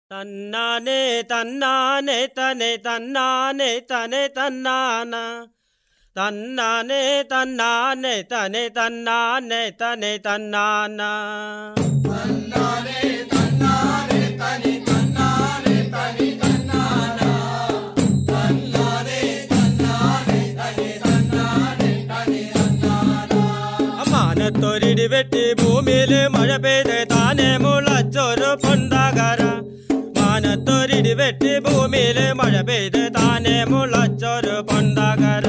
തന്നാനെ തന്നാനെ തനെ തന്നാനെ തനെ തന്നാന തന്നാനെ തന്നാനെ തനെ തന്നാനെ തനെ തന്നാന മാനത്തൊരിടി വെട്ടി ഭൂമിയില് മഴ പെയ്ത് താനെ മുളച്ചൊരു പൊണ്ടാകര മാനത്തൊരിടി വെട്ടി ഭൂമിയില് മഴ പെയ്ത് താനെ മുളച്ചൊരു പൊണ്ടാകര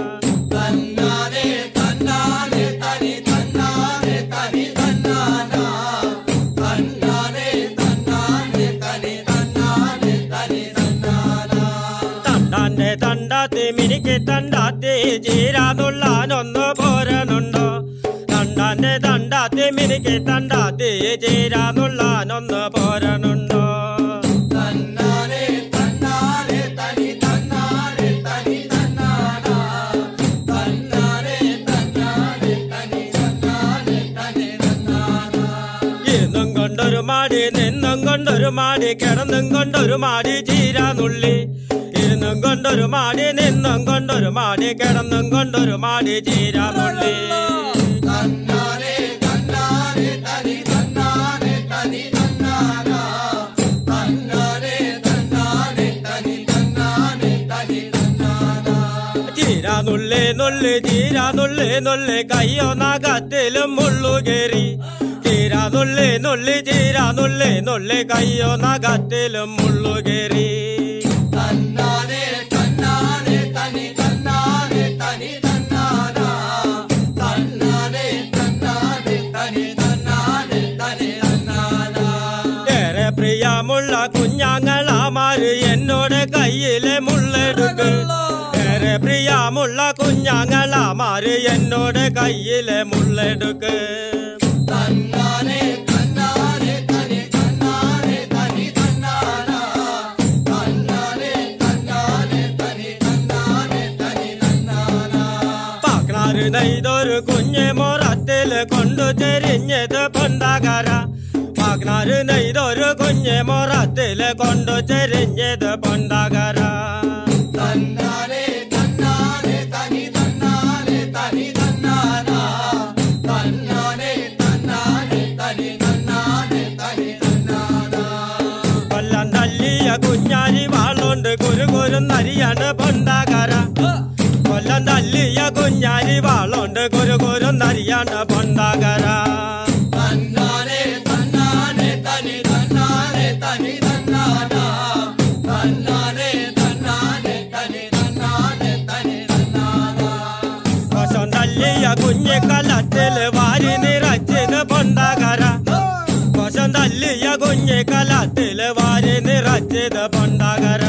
തണ്ടാന്റെ തണ്ടാത്തി മിനിക്ക് തണ്ടാത്തി ചീരാന്നുള്ളാനൊന്ന് പോരനുണ്ടോ തണ്ടാന്റെ തണ്ടാത്തി മിനിക്ക് തണ്ടാത്തി ചീരാന്നുള്ളാനൊന്ന് പോരനുണ്ടോ ഇരുന്നും കൊണ്ടൊരു മാടി നിന്നും കൊണ്ടൊരു മാടി കിടന്നും കൊണ്ടൊരു മാടി ചീരാനുള്ളി ഇരുന്നും കൊണ്ടൊരു മാടി നിന്നും കൊണ്ടൊരു മാടി കിടന്നും കൊണ്ടൊരു മാടി ചീരാനുള്ളി ചീരാനുള്ളി നുള്ളി ചീരാനുള്ളി നുള്ളി കയ്യോ നഖത്തിലും മുള്ളു കയറി ചീരാനുള്ളി നുള്ളി ചീരാനുള്ളി നുള്ളി കയ്യോ നഖത്തിലും മുള്ളു കയറി ഏറെ പ്രിയമുള്ള കുഞ്ഞാങ്ങളാമാര് എന്നോട് കയ്യിലെ മുള്ളെടുക്ക് ഏറെ പ്രിയമുള്ള കുഞ്ഞാങ്ങളാമാര് എന്നോട് കയ്യിലെ മുള്ളെടുക്ക് പാക്നാറ് നെയ്തൊരു കുഞ്ഞ് മോറത്തില് കൊണ്ടു ചെരിഞ്ഞത് പൊണ്ടാകര പാക്നാറ് നെയ്തൊരു കുഞ്ഞ് മോറത്തില് കൊണ്ടു ചെരിഞ്ഞത് പൊണ്ടാകര കൊല്ലം തല്ലിയ കുഞ്ഞാരി വാളോണ്ട് കുരുകുരും നരിയാണ് പൊണ്ടാകര കൊല്ലം തല്ലിയ കുഞ്ഞാരി വാളോണ്ട് കുരുകുരും നരിയാണ് പൊണ്ടാകര കൊശം തല്ലിയ കുഞ്ഞ് കലത്തില് വാരി നിറച്ചത് പൊണ്ടാകര കൊശം തല്ലിയ കുഞ്ഞ് കലത്തില് വാരി നിറച്ചത് പൊണ്ടാകര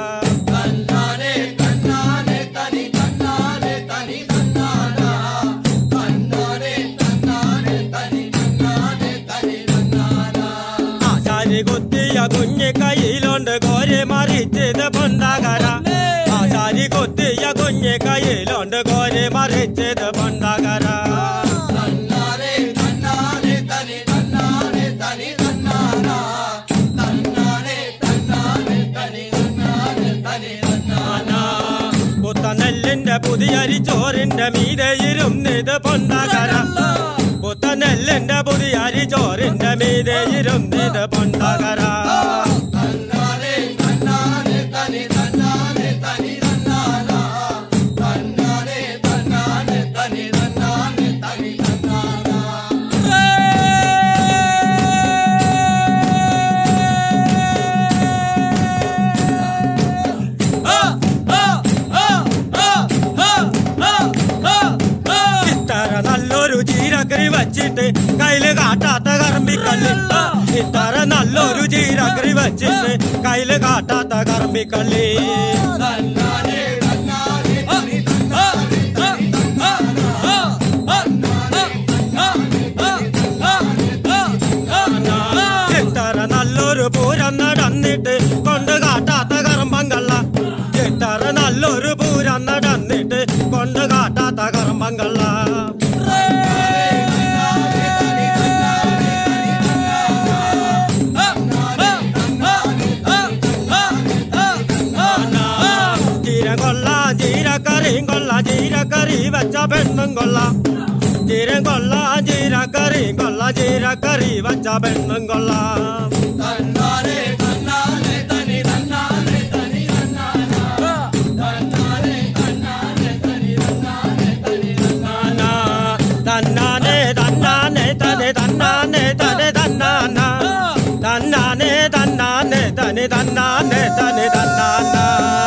ആശാരി കുത്തിയ കുഞ്ഞ് കയ്യിലുണ്ട് കോരി മറിച്ചത് പൊണ്ടാകര ആശാരി കുത്തിയ കുഞ്ഞ് കയ്യിലുണ്ട് കോരി മറിച്ചത് പൊണ്ടാകര പുത്തനെല്ലിന്റെ പുതിയരി ചോറിന്റെ മീതെ ഇരുന്നിത് പൊണ്ടാകര പുത്തനെല്ലിന്റെ പുതിയരി ചോറിന്റെ മീതെ ഇരുന്നിത് പൊണ്ടാകര ഇത്തര നല്ലൊരു ചീരക്കറി വച്ചിട്ട് കയ്യില് കാട്ടാത്ത കറമ്പിക്കള്ളി ഇത്തര നല്ലൊരു ചീരക്കറി വച്ചിട്ട് കയ്യില് കാട്ടാത്ത കറമ്പിക്കള്ളി ഇത്തര നല്ലൊരു പൂരം നടന്നിട്ട് കൊണ്ട് കാട്ടാത്ത കറമ്പങ്കള്ള ഇത്തര നല്ലൊരു പൂരം നടന്നിട്ട് കൊണ്ട് കാട്ടാത്ത കറമ്പങ്കള്ള ആ ചീരക്കറി വച്ച പെണ്ണും കൊള്ളാം ചീരം കൊള്ളാം ചീരക്കറിയും കൊള്ളാം ചീരക്കറി വച്ച പെണ്ണും കൊള്ളാം തന്നാനാ, തന്നാനേ തന്നാനേ തനെ തന്നാനേ തനെ തന്നാനാ തന്നാനേ തന്നാനേ തനെ തന്നാനേ തനെ തന്നാനാ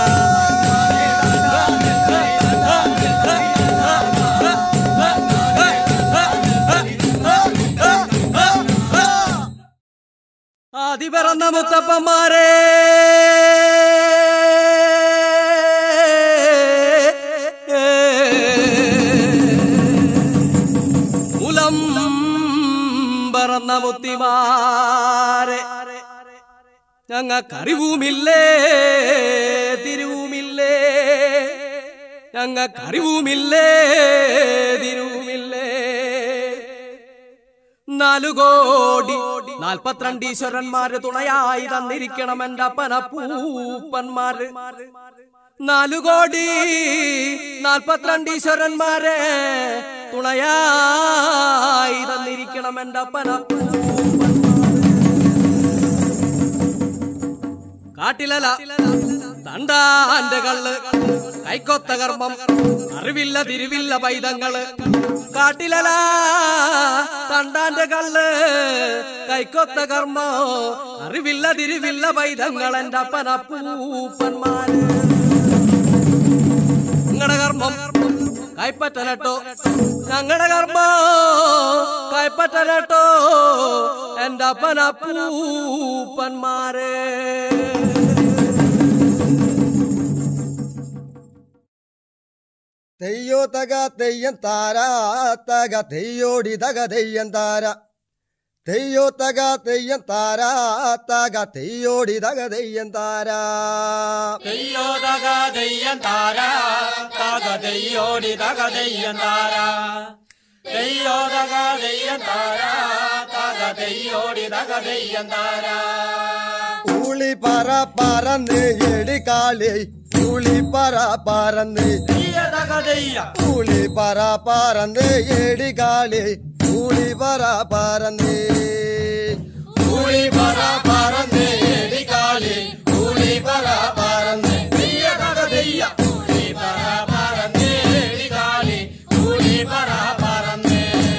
ആദി പറന്ന മുത്തപ്പന്മാരെ മുലം പറന്ന മുത്തിമാരെ ഞങ്ങൾക്കറിവുമില്ലേ തിരുവുമില്ലേ ഞങ്ങൾക്കറിവുമില്ലേ തിരുവുമില്ലേ നാലു കോടി നാൽപ്പത്തിരണ്ട് ഈശ്വരന്മാര് തുണയായി തന്നിരിക്കണം എന്റെ അപ്പനപ്പൂപ്പന്മാര് നാലു കോടി നാൽപ്പത്തിരണ്ട് ഈശ്വരന്മാരെ തുണയായി തന്നിരിക്കണം എന്റെ അപ്പനപ്പൂപ്പന്മാര് കാട്ടിലല തണ്ടാന്റെ കള്ള് കൈക്കൊത്ത കർമ്മം അറിവില്ല തിരുവില്ല പൈതങ്ങള് കാട്ടിലല തണ്ടാന്റെ കള്ള് കൈക്കൊത്ത കർമ്മം അറിവില്ല തിരുവില്ല പൈതങ്ങൾ എന്റെ അപ്പനപ്പൂപ്പന്മാര് നിങ്ങളുടെ കർമ്മം കൈപ്പറ്റനട്ടോ ഞങ്ങളുടെ കർമ്മം കൈപ്പറ്റനട്ടോ എന്റെ അപ്പനപ്പൂപ്പന്മാരെ തെയ്യോ തക തെയ്യം താര തക തെയ്യോടി തക തെയ്യം താര തെയ്യോ തക തെയ്യം താര തക തെയ്യോടി തക തെയ്യം താര തെയ്യോ തക തെയ്യം താര തക തെയ്യോടി തക തെയ്യം താര തെയ്യോ തക തെയ്യം താര തക തെയ്യോടി തക തെയ്യം താര ഊളി പറ പറന്ന് എടി കാളി ഊളി പറ പറന്ന് തെയ്യ തക തെയ്യ ഊളി പറ പറന്ന് എടി കാളി ഊളി പറ പറന്ന് ഊളി പറ പറന്ന് എടി കാളി ഊളി പറ പറന്ന് തെയ്യ തക തെയ്യ ഊളി പറ പറന്നേ എടി കാളി ഊളി പറ പറന്നേ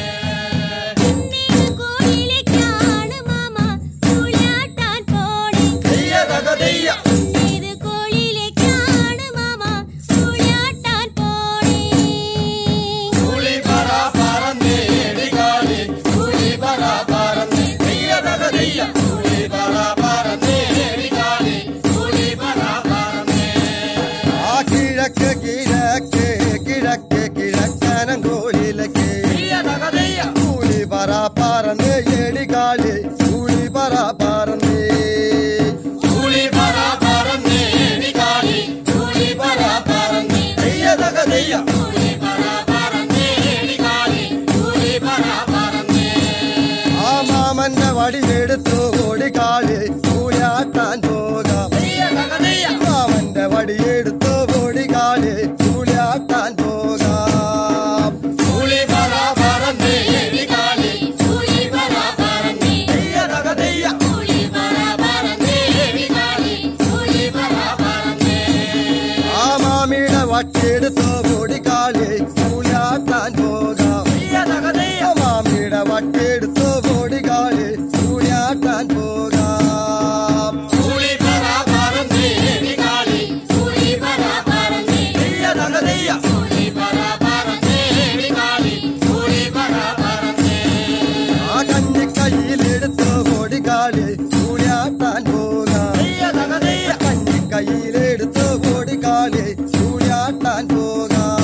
കോഴിയിലേക്കാണ് മാമ ചൂലാട്ടാൻ പോണേ തെയ്യ തക തെയ്യ ഇത് കോഴിയിലേക്കാണ് മാമ ചൂലാട്ടാൻ പോണേ ഊളി പറ പറന്ന് എടി കാളി ഊളി പറ പറന്ന് തെയ്യ തക തെയ്യ ഊളി പറ പറന്ന് എടി കാളി ഊളി പറ പറന്ന് ആ കിഴക്ക് കിഴക്ക് കിഴക്ക് കിഴക്കനം കോലിലക്ക് തെയ്യ തക തെയ്യ കൂലി പറ പറന്ന് എടി കാളി കൂലി പറ പറന്ന് കൂലി പറ പറന്ന് എടി കാളി കൂലി പറ പറന്ന് തെയ്യ തക തെയ്യ കൂലി പറ പറന്ന് എടി കാളി കൂലി പറ പറന്ന് ആ മാമന്റെ വടിയെടുത്തു ഓടി കാളി കൂലാട്ടാൻ പോകാം തെയ്യ തക തെയ്യ മാമന്റെ വടിയെടുത്തു ഓടി കാളി കൂലാട്ടാൻ പോകാം കൂലി പറ പറന്ന് എടി കാളി കൂലി പറ പറന്ന് തെയ്യ തക തെയ്യ കൂലി പറ പറന്നേ കാളി കൂലി പറ പറന്നേ ആ മാമിയുടെ വട്ടിയെടുത്തു ഓടി കാളി കൂലാട്ടാൻ പോകാം തെയ്യ തക തെയ്യ ആ മാമിയുടെ വട്ടിയെടുത്തു ഓടി കാളി കൂലാട്ടാൻ പോകാം കൂലി പറ പറന്ന് എടി കാളി കൂലി പറ പറന്നേ തെയ്യ തക തെയ്യ കൂലി പറ പറന്നേ കാളി കൂലി പറ പറന്നേ ആ കഞ്ഞി കയ്യിലെടുത്ത് ഓടിക്കാളി കൂടിയാട്ടാൻ പോകാം തെയ്യ തക തെയ്യ കഞ്ഞി കയ്യിലെടുത്ത് ഓടിക്കാളി കൂടിയാട്ടാൻ പോകാം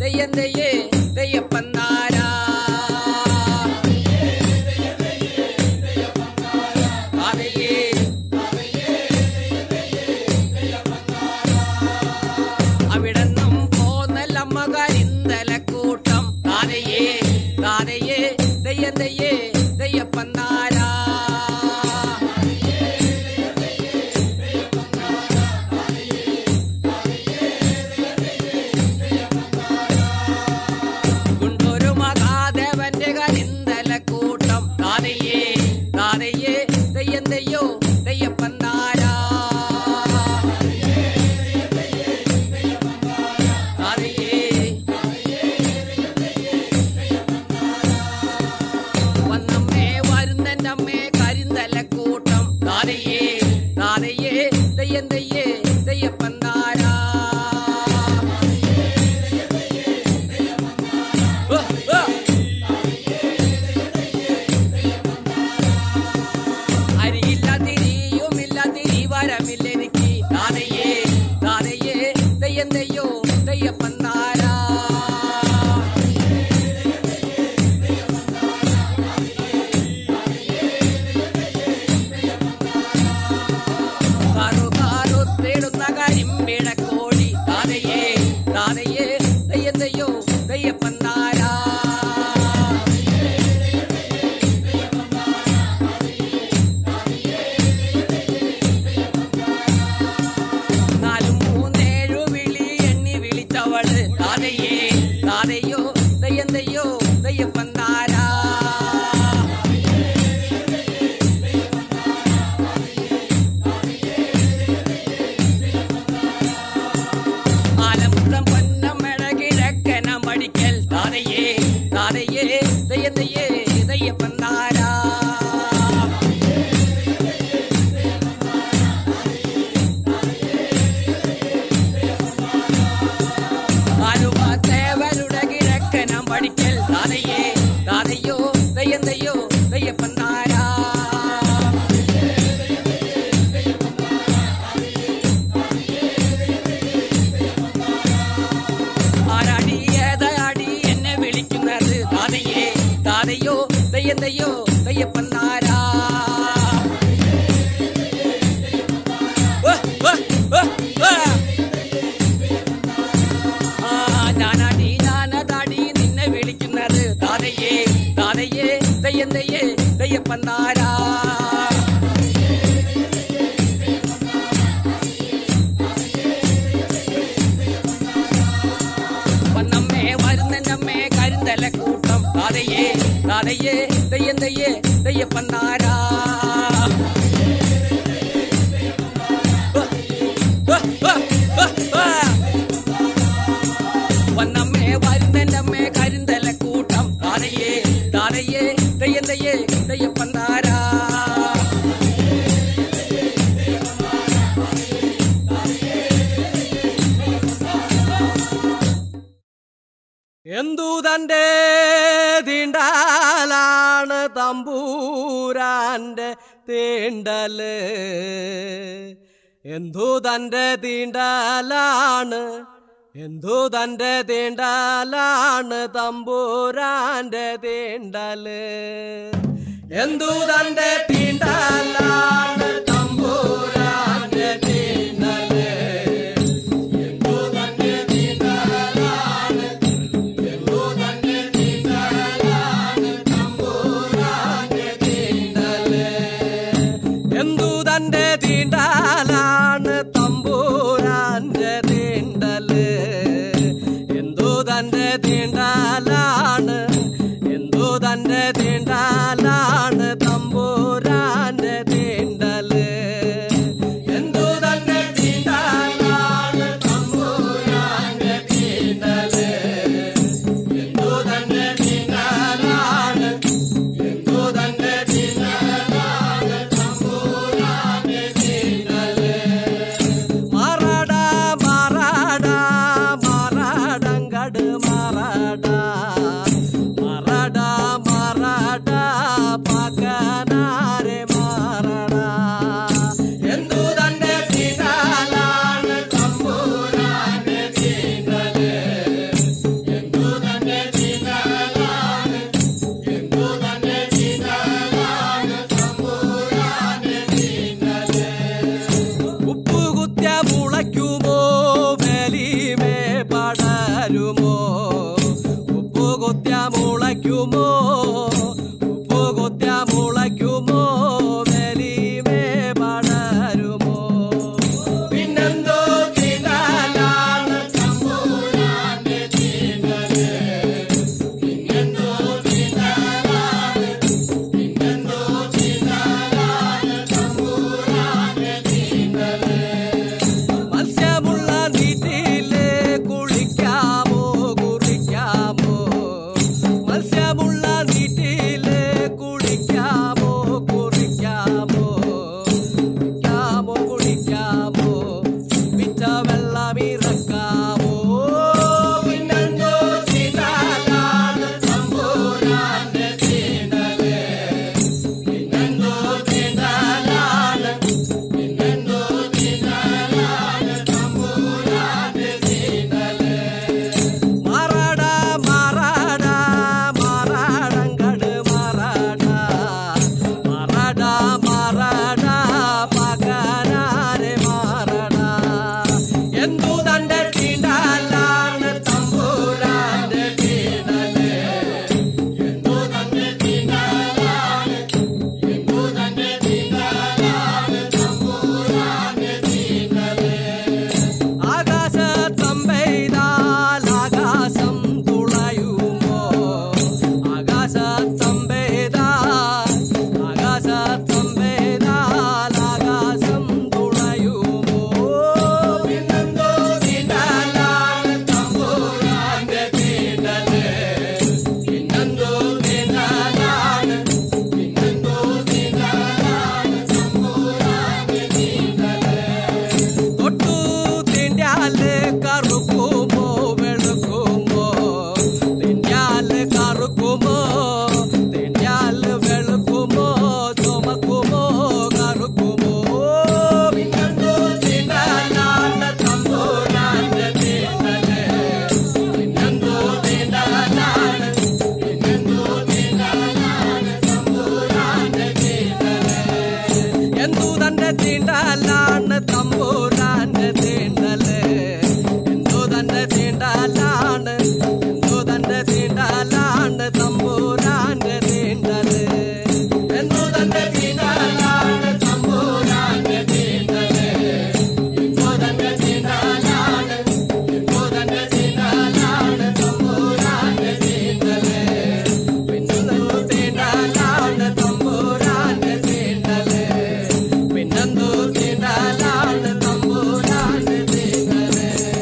തെയ്യന്തയ്യേ തെയ്യപ്പന്നാരാ താതയ്യേ അവിടെന്നും പോന്നല്ലമ്മ കരിന്തലക്കൂട്ടം താതയ്യേ താതയ്യേ തെയ്യന്തയ്യേ തെയ്യപ്പന്നാരാ ഗുണ്ടൊരു മഹാദേവന്റെ കരിന്തലക്കൂട്ടം താതയ്യേ താതയ്യേ തെയ്യന്തയ്യോ തെയ്യപ്പന്നാരാ താതയ്യേ വന്നമ്മേ വരുന്നമ്മേ കരിന്തലക്കൂട്ടം താതയ്യേ താതയ്യേ തെയ്യന്തയ്യേ തെയ്യപ്പന്നാരാ അരിയില്ല തിരിയുമില്ല തിരിവരമില്ല എനിക്ക് താതയ്യേ താതയ്യേ തെയ്യം തെയ്യോ തെയ്യപ്പന്നാരാ കാറു കാറു തേടുന്ന കരിമ്പിടക്കോഴി താതയ്യേ താതയ്യേ തെയ്യം തെയ്യോ തെയ്യപ്പന്നാരാ നാലും മൂന്നേഴു വിളി എണ്ണി വിളിച്ചവള് താതയ്യേ താതയ്യോ തെയ്യം തെയ്യോ തെയ്യപ്പന്നാരാ ആലമ്പുഴം പൊന്നമ്മട കിഴക്കന മടിക്കൽ താതയ്യേ താതയ്യേ തെയ്യം തെയ്യേ തെയ്യപ്പന്നാരാ ആലുവാത്തേവരുടെ കിഴക്കനം പഠിക്കൽ താതയ്യേ താതയ്യോ തെയ്യം തെയ്യോ തെയ്യപ്പന്നാരാ ആരാടി ഏതാടി എന്നെ വിളിക്കുന്നത് താതയ്യേ താതയ്യോ തെയ്യം തെയ്യോ തെയ്യപ്പന്നാരാ ഉവ്വ്, ഉവ്വ്, ഉവ്വ്, ഉവ്വ്. ആ, ഞാനാടി ഞാനതാടി നിന്നെ വിളിക്കുന്നത് താതയ്യേ താതയ്യേ തെയ്യം തെയ്യേ തെയ്യപ്പന്നാരാ വന്നമ്മേ വരുന്നമ്മേ കരിന്തല കൂട്ടം താതയ്യേ താതയ്യേ തെയ്യം തെയ്യേ തെയ്യപ്പന്നാരാ വന്നമ്മേ വരുന്നമ്മേ കരിന്തല കൂട്ടം താതയ്യേ താതയ്യേ തെയ്യം തെയ്യേ തെയ്യപ്പന്നാരാ എന്തു തന്റെ തീണ്ടാലാണ് തമ്പൂരാന്റെ തീണ്ടല് എന്തു തന്റെ തീണ്ടാലാണ് എന്തു തന്റെ തീണ്ടാലാണ് തമ്പൂരാന്റെ തീണ്ടല് എന്തു തന്റെ തീണ്ടാലാണ് തമ്പൂരാന്റെ തീണ്ടല് എന്തു തന്റെ തീണ്ടാലാണ് തമ്പൂരാന്റെ തീണ്ടല് എന്തു തന്റെ തീണ്ടാലാണ് എന്തു തന്റെ തീണ്ടാലാണ് തമ്പൂരാന്റെ തീണ്ടല് എന്തു തന്റെ തീണ്ടാലാണ് തമ്പൂരാന്റെ തീണ്ടല് എന്തു തന്റെ തീണ്ടാലാണ് എന്തു തന്റെ തീണ്ടാലാണ് തമ്പൂരാന്റെ തീണ്ടല് മാറാടാ മാറാടാ മാറാടങ്കട് മാറാടാ മുളയ്ക്കുമോ ഉപ്പ് കൊത്തിയ മുളയ്ക്കുമോ വെലിമേ പടരുമോ പിന്നെന്തോ തിന്നാലാണ് മത്സ്യമുള്ള നീറ്റില് കുളിക്കാമോ കുറിക്കാമോ മത്സ്യമുള്ള നീറ്റില് കുളിക്കാമോ കുറിക്കാമോ കുളിക്കാമോ കുളിക്കാമോ വിറ്റ വെള്ളം ഇറക്കാമോ പിന്നെന്തോ ചിതാലാണ് തമ്പുരാന്റെ തീണ്ടല് പിന്നെന്തോ തീണ്ടാലാണ് പിന്നെന്തോ തീണ്ടാലാണ് തമ്പുരാന്റെ തീണ്ടല് മാറാടാ മാറാടാ മാറാടങ്കട് മാറാടാ മാറാടാ മാറാടാ പകനാരെ മാറടാ എന്തു തന്റെ തീണ്ടാലാണ് തമ്പുരാന്റെ തീണ്ടല് എന്തു തന്റെ തീണ്ടാലാണ് എന്തു തന്റെ തീണ്ടാലാണ് തമ്പുരാന്റെ തീണ്ടല് ആകാശത്തം പെയ്താൽ ആകാശം തുളയുമോ ആകാശത്തം പെയ്താൽ ആകാശത്തം പെയ്താൽ ആകാശം തുളയുമോ പിന്നെന്തോ തീണ്ടാലാണ് തമ്പുരാന്റെ തീണ്ടല് പിന്നെന്തോ തീണ്ടാലാണ് പിന്നെന്തോ തീണ്ടാലാണ് തമ്പുരാന്റെ തീണ്ടല് തൊട്ടു തിണ്ടാല് കറുക്കുമോ വെളുക്കുമോ തിണ്ടാല് കറുക്കുമോ തിണ്ടാല് വെളുക്കുമോ ചുമക്കുമോ കറുക്കുമോ പിന്നെന്തോ തിണ്ടാലാണ് തമ്പുരാന്റെ തീണ്ടല് പിന്നെന്തോ തിണ്ടാലാണ് പിന്നെന്തോ തിണ്ടാലാണ് തമ്പുരാന്റെ തീണ്ടല് എന്തു തന്റെ തീണ്ടാലാണ് തമ്പൂരാന്റെ തീണ്ടല് എന്തു തന്റെ തീണ്ടാലാണ് എന്തു തന്റെ തീണ്ടാലാണ് തമ്പൂരാന്റെ തീണ്ടല് എന്തു തന്റെ തീണ്ടാലാണ് തമ്പൂരാന്റെ തീണ്ടല് എന്തു തന്റെ തീണ്ടാലാണ് എന്തു തന്റെ തീണ്ടാലാണ് തമ്പൂരാന്റെ തീണ്ടല് പിന്നെന്തോ തീണ്ടാലാണ് തമ്പൂരാന്റെ തീണ്ടല് പിന്നെന്തോ തീണ്ടാലാണ് തമ്പൂരാന്റെ തീണ്ടല്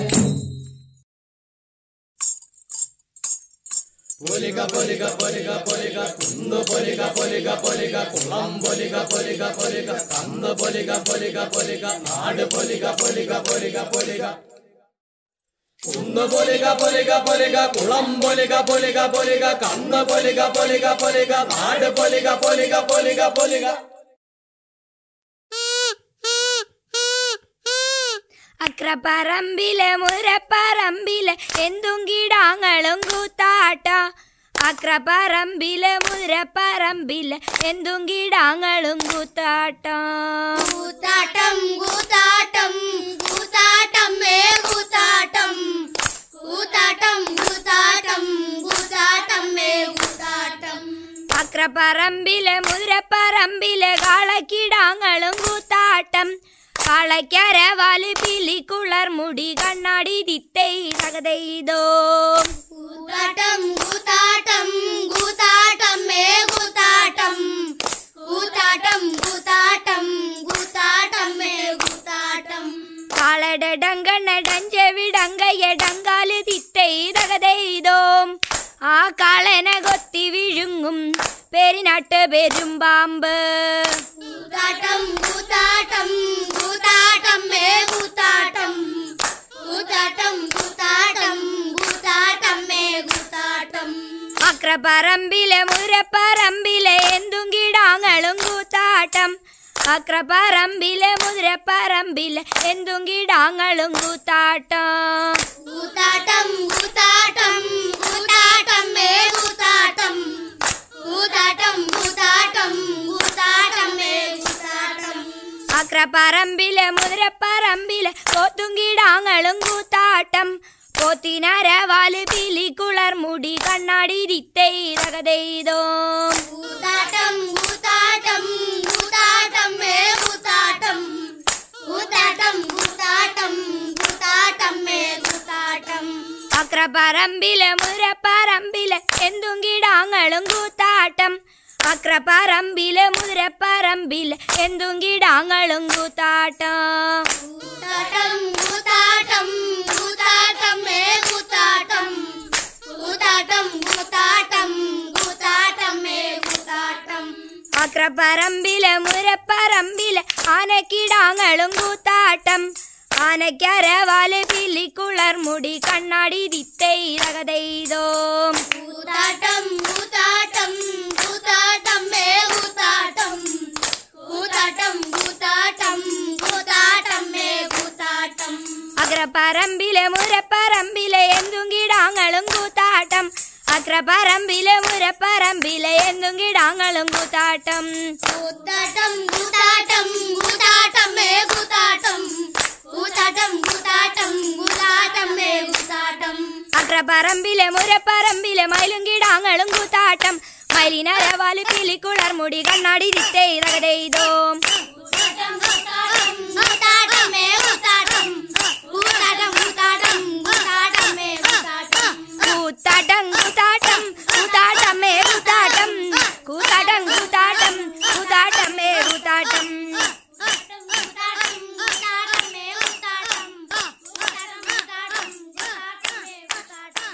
പൊലിക പൊലിക പൊലിക പൊലിക കുന്ന് പൊലിക പൊലിക പൊലിക കുളം പൊലിക പൊലിക പൊലിക കന്ന് പൊലിക പൊലിക പൊലിക നാട് പൊലിക പൊലിക പൊലിക പൊലിക കുന്ന് പൊലിക പൊലിക പൊലിക കുളം പൊലിക പൊലിക പൊലിക കന്ന് പൊലിക പൊലിക പൊലിക നാട് പൊലിക പൊലിക പൊലിക പൊലിക അക്രപ്പറമ്പിലെ മുരപ്പറമ്പിലെ എന്തും കിടാങ്ങളും കൂത്താട്ട അക്രപ്പറമ്പിലെ മുരപ്പറമ്പിലെ എന്തും കിടാങ്ങളും കൂത്താട്ട കൂത്താട്ടം കൂത്താട്ടം കൂത്താട്ടം മേ കൂത്താട്ടം കൂത്താട്ടം കൂത്താട്ടം കൂത്താട്ടം മേ കൂത്താട്ടം അക്രപ്പറമ്പിലെ മുരപ്പറമ്പിലെ കാളക്കിടാങ്ങളും കൂത്താട്ടം കാളയ്ക്കര വാല് പിലിക്കുളർ മുടി കണ്ണാടി ദിത്തൈ തകതെയ്തോ കൂത്താട്ടം കൂത്താട്ടം കൂത്താട്ടം മേ കൂത്താട്ടം കൂത്താട്ടം കൂത്താട്ടം കൂത്താട്ടം മേ കൂത്താട്ടം കാളയുടെ ഡങ്കണ്ണ ഡഞ്ചെവിടങ്കയ ഡങ്കാല് തിത്തൈ തകതെയ്തോം ആ കാളനെ കൊത്തി വിഴുങ്ങും പെരിനാട്ട് പെരുമ്പാമ്പ് കൂത്താട്ടം കൂത്താട്ടം കൂത്താട്ടം മേ കൂത്താട്ടം കൂത്താട്ടം കൂത്താട്ടം കൂത്താട്ടം മേ കൂത്താട്ടം അക്രപ്പറമ്പിലെ മുരപ്പറമ്പിലെ എന്തും കിടാങ്ങളും കൂത്താട്ടം അക്രപ്പറമ്പിലെ മുതിരപ്പറമ്പിലെ എന്തും കിടാങ്ങളും കൂത്താട്ടം കൂത്താട്ടം കൂത്താട്ടം കൂത്താട്ടം മേ കൂത്താട്ടം കൂത്താട്ടം കൂത്താട്ടം കൂത്താട്ടം മേ കൂത്താട്ടം അക്രപ്പറമ്പിലെ മുതിരപ്പറമ്പിലെ പോത്തും കിടാങ്ങളും കൂത്താട്ടം പോത്തിനരവാല് പിലിക്കുളർ മുടി കണ്ണാടി ദിത്തെയ്തകതെയ്തോ കൂത്താട്ടം കൂത്താട്ടം കൂത്താട്ടം മേ കൂത്താട്ടം കൂത്താട്ടം കൂത്താട്ടം കൂത്താട്ടം മേ കൂത്താട്ടം അക്രപ്പറമ്പിലെ മുരപ്പറമ്പിലെ എന്തും കിടാങ്ങളും കൂത്താട്ടം അക്രപ്പറമ്പിലെ മുരപ്പറമ്പിലെ എന്തും കിടാങ്ങളും കൂത്താട്ടം കൂത്താട്ടം കൂത്താട്ടം കൂത്താട്ടം മേ കൂത്താട്ടം കൂത്താട്ടം കൂത്താട്ടം കൂത്താട്ടം മേ കൂത്താട്ടം അക്രപ്പറമ്പിലെ മുരപ്പറമ്പിലെ ആനക്കിടാങ്ങളും കൂത്താട്ടം ആനക്കരവാല് പില്ലിക്കുളർ മുടി കണ്ണാടി ദിത്തെയ്തകതെയ്തോ കൂത്താട്ടം കൂത്താട്ടം കൂത്താട്ടം മേ കൂത്താട്ടം കൂത്താട്ടം കൂത്താട്ടം കൂത്താട്ടം മേ കൂത്താട്ടം അഗ്രപ്പറമ്പിലെ മുരപ്പറമ്പിലെ എന്തും കിടാങ്ങളും കൂത്താട്ടം അഗ്രപ്പറമ്പിലെ മുരപ്പറമ്പിലെ എന്തും കിടാങ്ങളും കൂത്താട്ടം കൂത്താട്ടം കൂത്താട്ടം കൂത്താട്ടം മേ കൂത്താട്ടം കൂത്താട്ടം കൂത്താട്ടം കൂത്താട്ടം മേ കൂത്താട്ടം അഗ്രപ്പറമ്പിലെ മുരപ്പറമ്പിലെ മയിലും കിടാങ്ങളും കൂത്താട്ടം മയിലിനരവാല് പിലിക്കുളർ മുടി കണ്ണാടി ദിത്തെയ്തകതെയ്തോ കൂത്താട്ടം കൂത്താട്ടം കൂത്താട്ടം മേ കൂത്താട്ടം കൂത്താട്ടം കൂത്താട്ടം കൂത്താട്ടം മേ കൂത്താട്ടം കൂത്താട്ടം കൂത്താട്ടം കൂത്താട്ടമേ കൂത്താട്ടം കൂത്താട്ടം കൂത്താട്ടം കൂത്താട്ടമേ കൂത്താട്ടം കൂത്താട്ടം കൂത്താട്ടം കൂത്താട്ടം മേ കൂത്താട്ടം കൂത്താട്ടം കൂത്താട്ടം കൂത്താട്ടം മേ കൂത്താട്ടം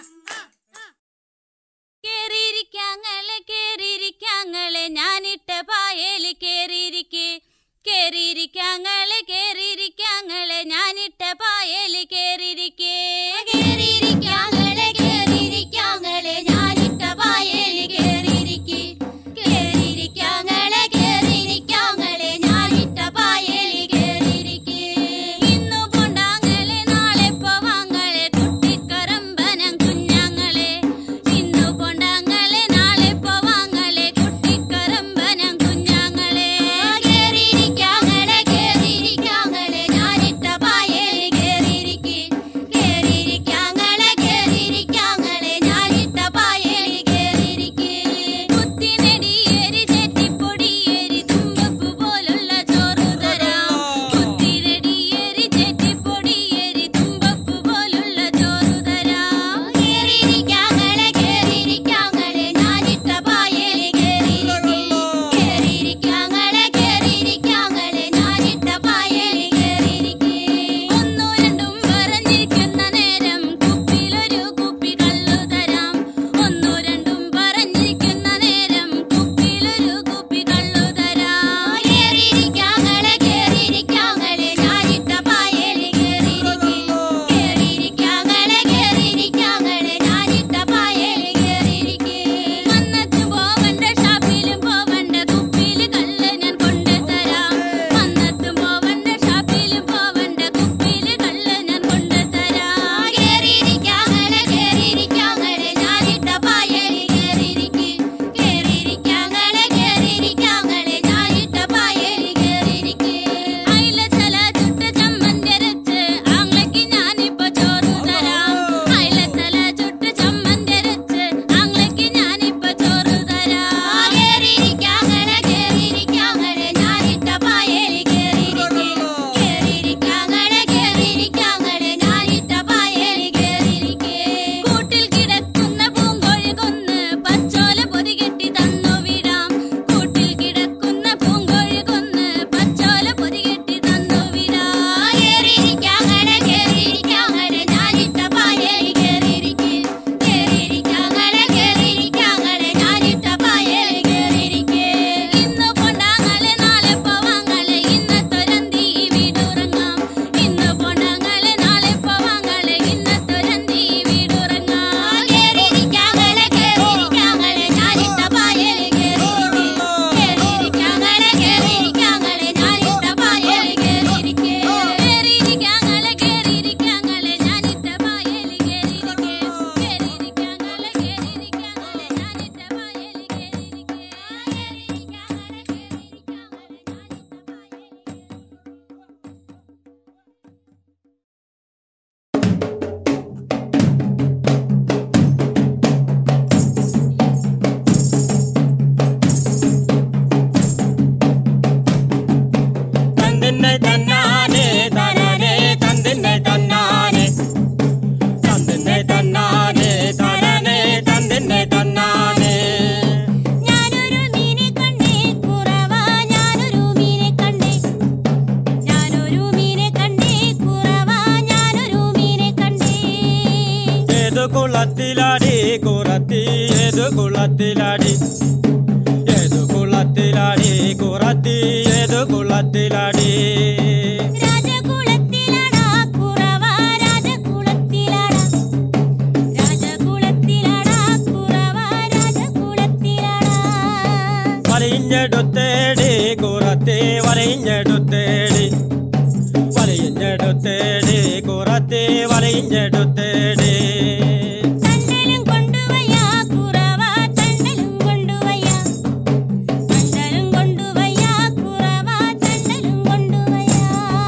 കേറിയിരിക്കാങ്ങളെ കേറിയിരിക്കാങ്ങളെ ഞാനിട്ട പായേല് കേറിയിരിക്കെ കേറിയിരിക്കാങ്ങളെ കേറിയിരിക്കാങ്ങളെ ഞാനിട്ട പായേല് കേറിയിരിക്കെ കേറിയിരിക്കാങ്ങളെ കേറിയിരിക്കാങ്ങളെ ഞാനിട്ട പായേല് കേറിയിരിക്കെ കേറിയിരിക്കാങ്ങളെ കേറിയിരിക്കാങ്ങളെ ഞാനിട്ട പായേല് കേറിയിരിക്കെ ഇന്നു കൊണ്ടാങ്ങളെ നാളെ പോവാങ്ങളെ കുട്ടിക്കറമ്പനം കുഞ്ഞാങ്ങളെ ഇന്നു കൊണ്ടാങ്ങളെ നാളെ പോവാങ്ങളെ കുട്ടിക്കറമ്പനം കുഞ്ഞാങ്ങളെ കേറിയിരിക്കാങ്ങളെ കേറിയിരിക്കാങ്ങളെ ഞാനിട്ട പായേല് കേറിയിരിക്കെ ഏതു കുളത്തിലാടി ഏതു കുളത്തിലാടി കുറത്തി ഏതു കുളത്തിലാടി രാജകുലത്തിലാടാ കുറവ രാജകുലത്തിലാടാ രാജകുലത്തിലാടാ കുറവ രാജകുലത്തിലാടാ വലയിഞ്ഞെടുത്തേടി കുറത്തി വലയിഞ്ഞെടുത്തേടി വലയിഞ്ഞെടുത്തേടി കുറത്തി വലയിഞ്ഞെടുത്തേടി തണ്ടലും കൊണ്ടുവയ്യാ കുറവ തണ്ടലും കൊണ്ടുവയ്യാ തണ്ടലും കൊണ്ടുവയ്യാ കുറവ തണ്ടലും കൊണ്ടുവയ്യാ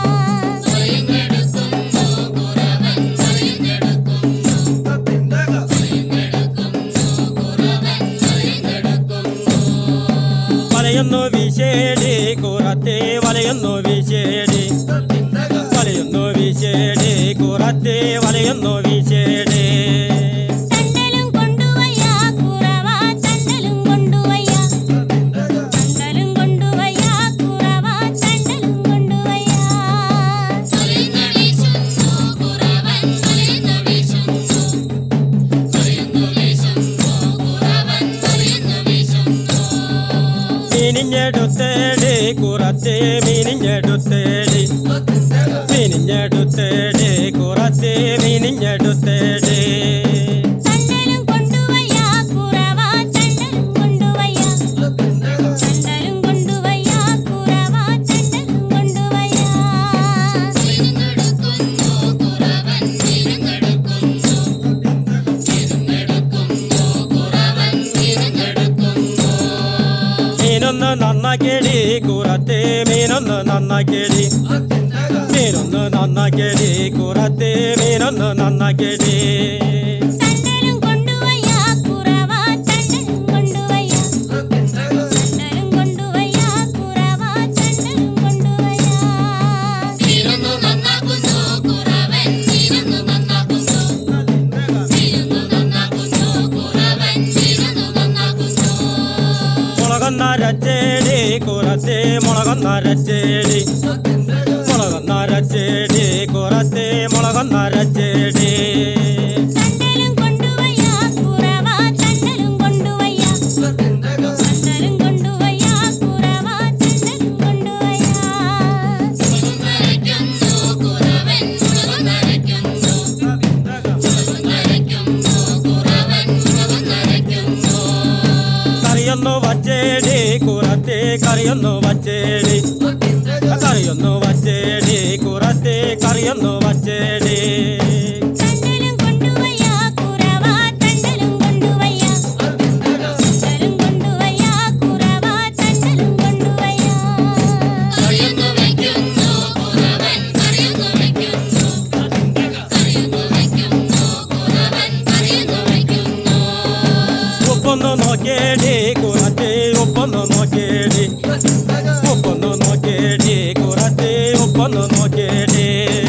വലയൊന്നു വീശേടി കുറത്തി വലയൊന്നു വീശേടി വലയൊന്നു വീശേടി കുറത്തി വലയൊന്നു വീശേടി തണ്ടലും കൊണ്ടുവയ്യാ കുറവ തണ്ടലും കൊണ്ടുവയ്യാ തണ്ടലും കൊണ്ടുവയ്യാ കുറവ തണ്ടലും കൊണ്ടുവയ്യാ മീനിഞ്ഞെടുത്തേടി കുറത്തി മീനിഞ്ഞെടുത്തേടി മീനിഞ്ഞെടുത്തേടി കുറത്തി മീനിഞ്ഞെടുത്തേടി തണ്ടലും കൊണ്ടുവയ്യാ കുറവ തണ്ടലും കൊണ്ടുവയ്യാ തണ്ടലും കൊണ്ടുവയ്യാ കുറവ തണ്ടലും കൊണ്ടുവയ്യാ മീനൊന്ന് നന്നാക്കിയടി കുറത്തി മീനൊന്ന് നന്നാക്കിയടി മീനൊന്ന് നന്നാക്കിയടി കുറത്തി മീനൊന്ന് നന്നാക്കിയടി തണ്ടലും കൊണ്ടുവയ്യാ കുറവ തണ്ടലും കൊണ്ടുവയ്യാ തണ്ടലും കൊണ്ടുവയ്യാ കുറവ തണ്ടലും കൊണ്ടുവയ്യാ മുളകൊന്നരച്ചേടി കുറത്തി മുളകൊന്നരച്ചേടി മുളകൊന്നരച്ചേടി കുറത്തി മുളകൊന്നരച്ചേടി തണ്ടലും കൊണ്ടുവയ്യാ കുറവ തണ്ടലും കൊണ്ടുവയ്യാ തണ്ടലും കൊണ്ടുവയ്യാ കുറവ തണ്ടലും കൊണ്ടുവയ്യാ കറിയൊന്നു വച്ചേടി കുറത്തി കറിയൊന്നു വച്ചേടി കറിയൊന്നു വച്ചേടി കുറത്തി കറിയൊന്നു വച്ചേടി തണ്ടലും കൊണ്ടുവയ്യാ കുറവ തണ്ടലും കൊണ്ടുവയ്യാ തണ്ടലും കൊണ്ടുവയ്യാ കുറവ തണ്ടലും കൊണ്ടുവയ്യാ ഉപ്പൊന്നു നോക്കിയേടി കുറത്തി ഉപ്പൊന്നു നോക്കിയേടി ഉപ്പൊന്നു നോക്കിയേടി കുറത്തി ഉപ്പൊന്നു നോക്കിയേടി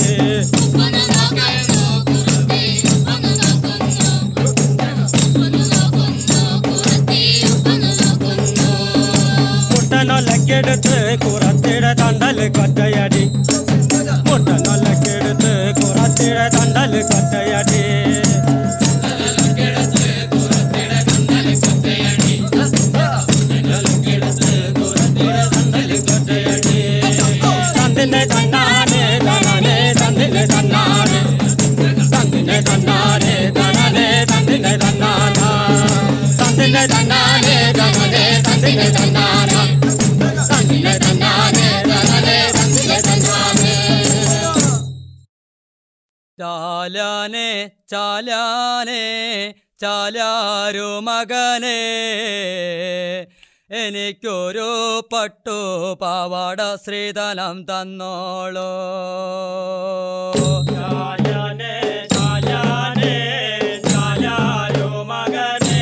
മുട്ടനൊലക്കെടുത്ത് കുറത്തിടെ തണ്ടൽ കൊറ്റയടി മുട്ടനൊലക്കെടുത്ത് കുറത്തിടെ തണ്ടൽ കൊറ്റയടി തന്നിനെ തന്നാനെ തനാനെ തന്നിനെ തന്നാനെ തന്നിനെ തന്നാനെ തനാനെ തന്നിനെ തന്നാന തന്നിനെ തന്നാനെ തനാനെ തന്നിനെ തന്നാന തന്നിനെ തന്നാനെ തനാനെ തന്നിനെ തന്നാനെ ചാലാനെ ചാലാനെ ചാലാരു മകനെ എനിക്കൊരു പട്ടു പാവാട ശ്രീധനം തന്നോളൂ ചാലാനെ ചാലാനെ ചാലാരു മകനെ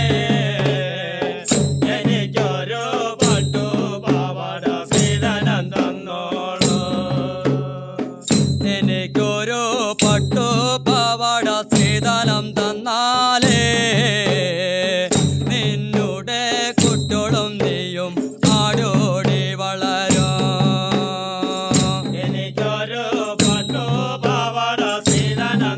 എനിക്കൊരു പട്ടു പാവാട ശ്രീധനം തന്നോളൂ എനിക്കൊരു പട്ടു പാവാട ശ്രീധനം തന്നാലേ നിന്നുടെ കുട്ടികളും നീയും ആടോടി വളരും എനിക്കൊരു പട്ടു പാവാട ശ്രീധനം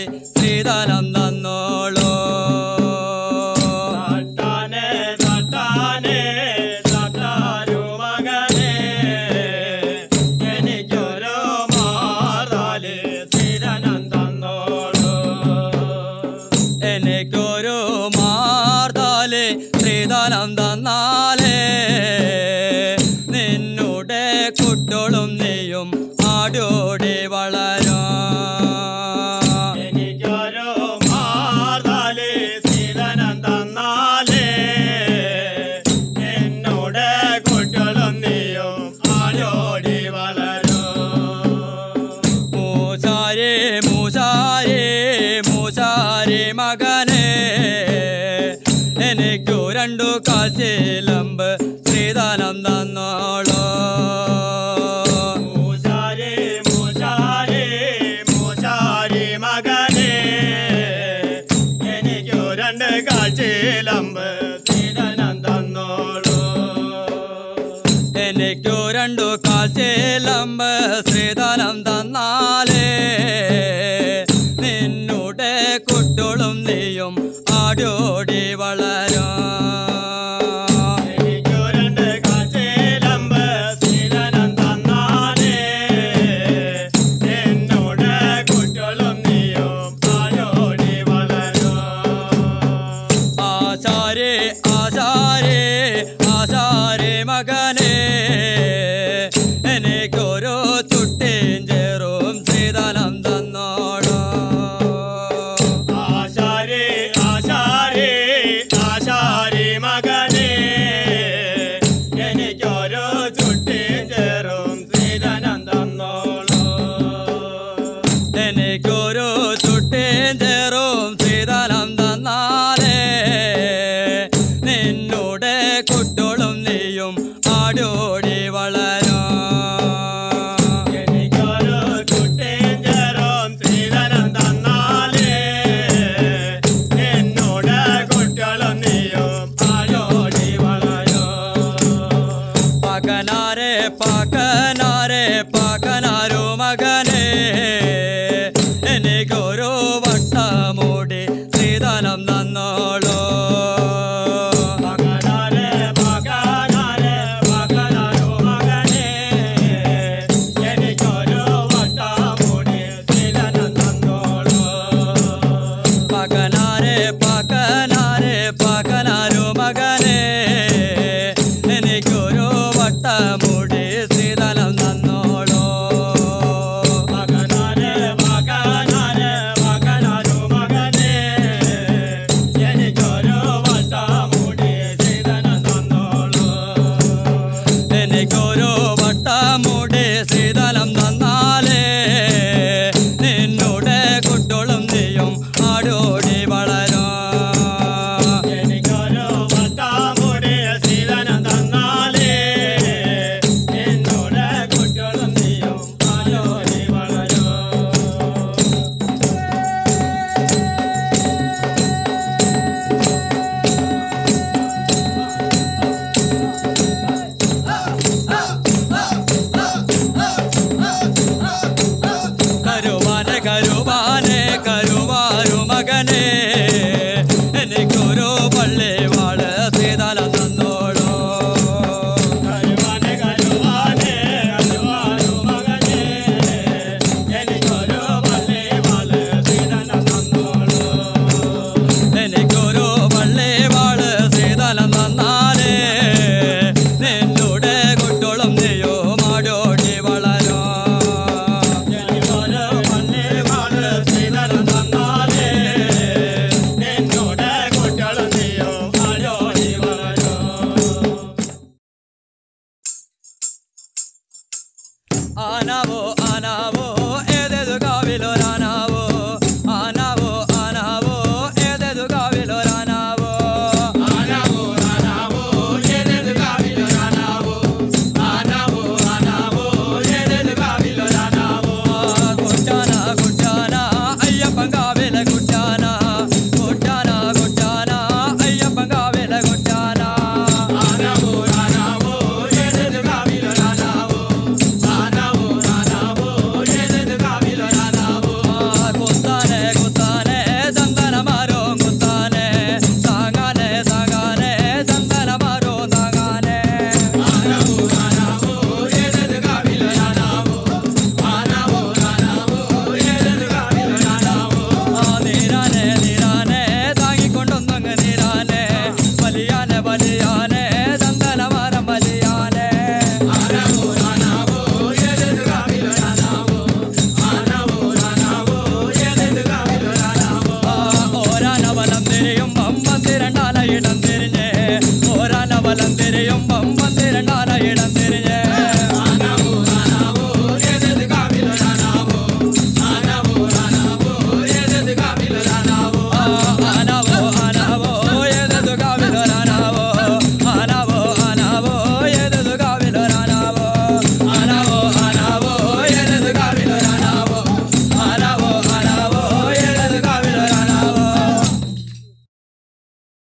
ശ്രീധനം തന്നോളൂ തട്ടാനെ തട്ടാനെ തട്ടാരു മകനെ എനിക്കൊരു മാറാല് സ്ഥിരനം തന്നോളൂ എനിക്കൊരു മാർത്താല് ശ്രീധനം തന്നാലേ നിന്നുടെ കുട്ടോളും നീയും ആടോടി വളരാ എനിക്കൊരു മാറാല് സ്ഥിരനം തന്നാലേ എന്നോട് കുട്ടികളും നീയും ആരോടി വളരൂ മൂസാരേ മൂസാരേ മൂസാരേ മകനെ എനിക്കു രണ്ടു കാശിലമ്പ് ശ്രീധനം തന്നോളൂ മൂശാരി മൂശാരി മൂശാരി മകനെ എനിക്കു രണ്ട് കാഴ്ചയിലമ്പ് സീതനം തന്നോളൂ എനിക്കു രണ്ടു കാശിലമ്പ് ശ്രീധനം തന്നാലേ നിന്നുടെ കുട്ടോളും നീയും ആടോടി വളരാ എനിക്കു രണ്ട് കാഴ്ചയിലമ്പ് സീതനം തന്നാലേ എന്നോട് കുട്ടികളും നീയും ആരോടി വളരൂ ആശാരേ ആശാരേ ആശാരേ മകനെ എനിക്കൊരു ചുട്ടേം ചേറും ശ്രീധനം തന്നോടോ ആശാരി ആശാരി ആശാരി മകനെ എനിക്കൊരു ചുട്ടി ചേറും ശ്രീധനം തന്നോളൂ എനിക്കൊരു ചുട്ടേം ചേറും ശ്രീധനം തന്നാലേ നിന്നുടെ കുട്ടോളും നീയും ആടോടി വളരാ എനിക്കൊരു ചുട്ടി ചേറും ശ്രീധനം തന്നാലേ എന്നോട് കുട്ടികളും നീയും ആരോടി വളരൂ പകനാരെ പകനാരെ പകനാരോ മകനെ എനിക്കൊരു വട്ടമൂടി ശ്രീധനം തന്നോളൂ മകനാരെ മകനാരെ മകനാരോ മകനെ എനിക്കൊരു വട്ടമൂടി ശ്രീധനം തന്നോളൂ പകനാരെ പകനാരെ പകനാരോ മകനെ എനിക്കൊരു വട്ടമൂടി ശ്രീധനം തന്നോളൂ മകനാരെ മകനാരെ മകനാരോ മകനെ എനിക്കൊരു വട്ടമൂടി ശ്രീധനം തന്നോളൂ എനിക്കൊരു വട്ടമൂടി ശ്രീധനം തന്നാലേ നിന്നുടെ കുട്ടോളും നീയും ആടോടി വളരാ എനിക്കൊരു വട്ടമൂടി ശ്രീധനം തന്നാലേ എന്നോട് കുട്ടികളും നീയും ആരോടി വളരൂ കരുവാനെ കരുവാനെ കരുവാരു മകനെ